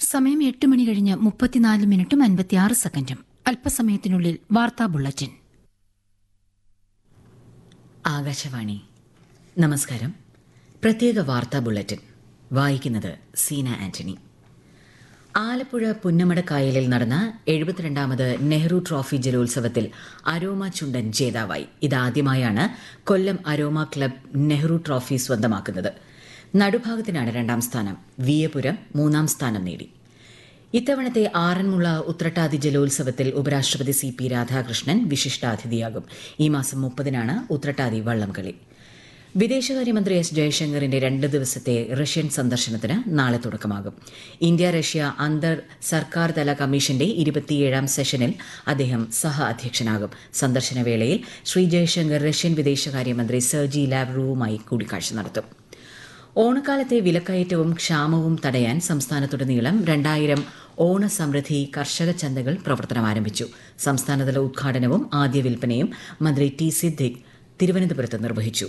സമയം എട്ട് മണി കഴിഞ്ഞ് മുപ്പത്തിനാല് മിനിറ്റും അൻപത്തിയാറ് സെക്കൻഡും അല്പസമയത്തിനുള്ളിൽ വാർത്താ ബുള്ളറ്റിൻ ആകാശവാണി നമസ്കാരം പ്രത്യേക വാർത്താ ബുള്ളറ്റിൻ വായിക്കുന്നത് സീന ആന്റണി ആലപ്പുഴ പുന്നമടക്കായലിൽ നടന്ന എഴുപത്തിരണ്ടാമത് നെഹ്റു ട്രോഫി ജലോത്സവത്തിൽ അരോമ ചുണ്ടൻ ജേതാവായി ഇതാദ്യമായാണ് Kollam Aroma Club Nehru Trophy സ്വന്തമാക്കുന്നത് നടുഭാഗത്തിനാണ് രണ്ടാം സ്ഥാനം വിയപുരം മൂന്നാം സ്ഥാനം നേടി ഇത്തവണത്തെ ആറന്മുള ഉത്രട്ടാതി ജലോത്സവത്തിൽ ഉപരാഷ്ട്രപതി സി പി രാധാകൃഷ്ണൻ വിശിഷ്ടാതിഥിയാകും ഈ മാസം മുപ്പതിനാണ് ഉത്രട്ടാതി വള്ളംകളി വിദേശകാര്യമന്ത്രി എസ് ജയശങ്കറിന്റെ രണ്ട് ദിവസത്തെ റഷ്യൻ സന്ദർശനത്തിന് നാളെ തുടക്കമാകും ഇന്ത്യ റഷ്യ അന്തർ സർക്കാർ തല കമ്മീഷന്റെ ഇരുപത്തിയേഴാം സെഷനിൽ അദ്ദേഹം സഹ അധ്യക്ഷനാകും സന്ദർശന വേളയിൽ ശ്രീ ജയശങ്കർ റഷ്യൻ വിദേശകാര്യമന്ത്രി സെർജി ലാവ്റുവുമായി കൂടിക്കാഴ്ച നടത്തും ഓണക്കാലത്തെ വിലക്കയറ്റവും ക്ഷാമവും തടയാൻ സംസ്ഥാനത്തുടനീളം രണ്ടായിരം ഓണസമൃദ്ധി കർഷക ചന്തകൾ പ്രവർത്തനം ആരംഭിച്ചു സംസ്ഥാനതല ഉദ്ഘാടനവും ആദ്യ വിൽപ്പനയും മന്ത്രി ടി സിദ്ദിഖ് തിരുവനന്തപുരത്ത് നിർവഹിച്ചു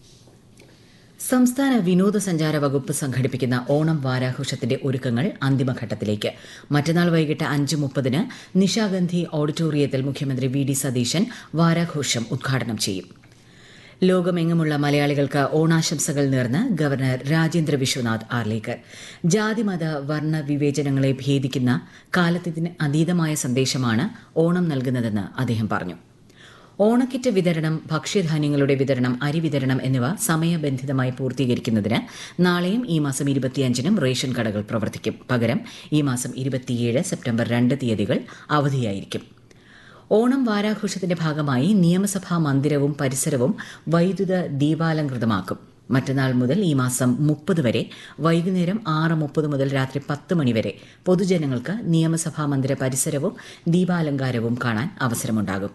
സംസ്ഥാന വിനോദസഞ്ചാര വകുപ്പ് സംഘടിപ്പിക്കുന്ന ഓണം വാരാഘോഷത്തിന്റെ ഒരുക്കങ്ങൾ അന്തിമഘട്ടത്തിലേക്ക് മറ്റന്നാൾ വൈകിട്ട് അഞ്ച് മുപ്പതിന് നിശാഗന്ധി ഓഡിറ്റോറിയത്തിൽ മുഖ്യമന്ത്രി വി ഡി സതീശൻ വാരാഘോഷം ഉദ്ഘാടനം ചെയ്യും ലോകമെങ്ങുമുള്ള മലയാളികൾക്ക് ഓണാശംസകൾ നേർന്ന് ഗവർണർ രാജേന്ദ്ര വിശ്വനാഥ് ആർലേക്കർ ജാതിമത വർണ്ണ വിവേചനങ്ങളെ ഭേദിക്കുന്ന കാലത്തിന് അതീതമായ സന്ദേശമാണ് ഓണം നൽകുന്നതെന്ന് അദ്ദേഹം പറഞ്ഞു ഓണക്കിറ്റ് വിതരണം ഭക്ഷ്യധാന്യങ്ങളുടെ വിതരണം അരി വിതരണം എന്നിവ സമയബന്ധിതമായി പൂർത്തീകരിക്കുന്നതിന് നാളെയും ഈ മാസം ഇരുപത്തിയഞ്ചിനും റേഷൻ കടകൾ പ്രവർത്തിക്കും പകരം ഈ മാസം ഇരുപത്തിയേഴ് സെപ്റ്റംബർ രണ്ട് തീയതികൾ അവധിയായിരിക്കും ഓണം വാരാഘോഷത്തിന്റെ ഭാഗമായി നിയമസഭാ മന്ദിരവും പരിസരവും വൈദ്യുത ദീപാലങ്കൃതമാക്കും മറ്റന്നാൾ മുതൽ ഈ മാസം മുപ്പത് വരെ വൈകുന്നേരം ആറ് മുപ്പത് മുതൽ രാത്രി പത്ത് മണിവരെ പൊതുജനങ്ങൾക്ക് നിയമസഭാ മന്ദിര പരിസരവും ദീപാലങ്കാരവും കാണാൻ അവസരമുണ്ടാകും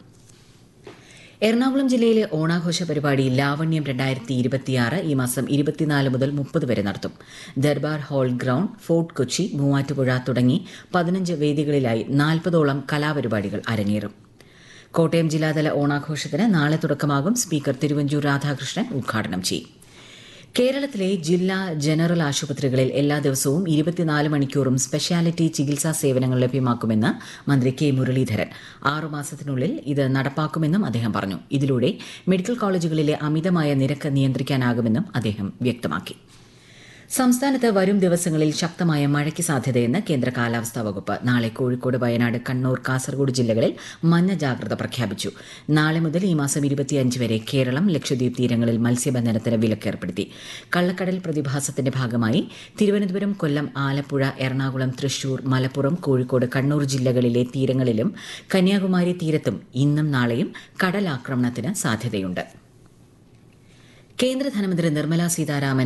എറണാകുളം ജില്ലയിലെ ഓണാഘോഷ പരിപാടി ലാവണ്യം രണ്ടായിരത്തി ഇരുപത്തിയാറ് ഈ മാസം ഇരുപത്തിനാല് മുതൽ മുപ്പത് വരെ നടത്തും Durbar Hall ground Fort Kochi Muvattupuzha തുടങ്ങി പതിനഞ്ച് വേദികളിലായി നാൽപ്പതോളം കലാപരിപാടികൾ അരങ്ങേറും കോട്ടയം ജില്ലാതല ഓണാഘോഷത്തിന് നാളെ തുടക്കമാകും സ്പീക്കർ തിരുവഞ്ചൂർ രാധാകൃഷ്ണൻ ഉദ്ഘാടനം ചെയ്യും കേരളത്തിലെ ജില്ലാ ജനറൽ ആശുപത്രികളിൽ എല്ലാ ദിവസവും ഇരുപത്തിനാല് മണിക്കൂറും സ്പെഷ്യാലിറ്റി ചികിത്സാ സേവനങ്ങൾ ലഭ്യമാക്കുമെന്ന് മന്ത്രി കെ മുരളീധരൻ ആറുമാസത്തിനുള്ളിൽ ഇത് നടപ്പാക്കുമെന്നും അദ്ദേഹം പറഞ്ഞു ഇതിലൂടെ മെഡിക്കൽ കോളേജുകളിലെ അമിതമായ നിരക്ക് നിയന്ത്രിക്കാനാകുമെന്നും അദ്ദേഹം വ്യക്തമാക്കി സംസ്ഥാനത്ത് വരും ദിവസങ്ങളിൽ ശക്തമായ മഴയ്ക്ക് സാധ്യതയെന്ന് കേന്ദ്ര കാലാവസ്ഥാ വകുപ്പ് നാളെ കോഴിക്കോട് വയനാട് കണ്ണൂർ കാസർഗോഡ് ജില്ലകളിൽ മഞ്ഞ ജാഗ്രത പ്രഖ്യാപിച്ചു നാളെ മുതൽ ഈ മാസം ഇരുപത്തിയഞ്ച് വരെ കേരളം ലക്ഷദ്വീപ് തീരങ്ങളിൽ മത്സ്യബന്ധനത്തിന് വിലക്കേർപ്പെടുത്തി കള്ളക്കടൽ പ്രതിഭാസത്തിന്റെ ഭാഗമായി തിരുവനന്തപുരം കൊല്ലം ആലപ്പുഴ എറണാകുളം തൃശൂർ മലപ്പുറം കോഴിക്കോട് കണ്ണൂർ ജില്ലകളിലെ തീരങ്ങളിലും കന്യാകുമാരി തീരത്തും ഇന്നും നാളെയും കടലാക്രമണത്തിന് സാധ്യതയുണ്ട് കേന്ദ്ര ധനമന്ത്രി നിർമ്മലാ സീതാരാമൻ